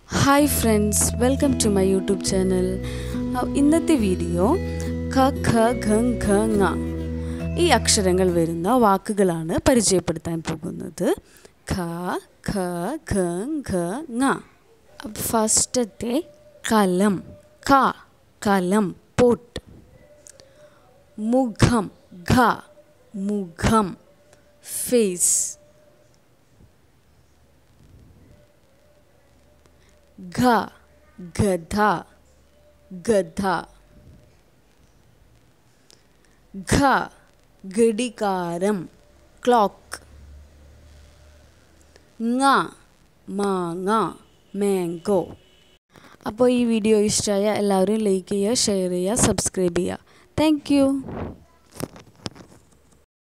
hi friends welcome to my YouTube channel ഇന്നത്തെ video ഖ ഖ ഘ ഘ ങ ഈ അക്ഷരങ്ങൾ വരുന്ന വാക്കുകളാണ് പരിചയപ്പെടുത്താൻ പോകുന്നത് ഖ ഖ ഘ ഘ ങ ഫസ്റ്റത്തെ കലം ക കലം പോട്ട് മുഖം ഘ മുഖം ഫേസ് ഘ ഗധ ഗധ ഘ ഘടികാരം ക്ലോക്ക് ങ മാങ്ങ മാംഗോ അപ്പോൾ ഈ വീഡിയോ ഇഷ്ടമായ എല്ലാവരും ലൈക്ക് ചെയ്യുക ഷെയർ ചെയ്യുക സബ്സ്ക്രൈബ് ചെയ്യുക താങ്ക് യു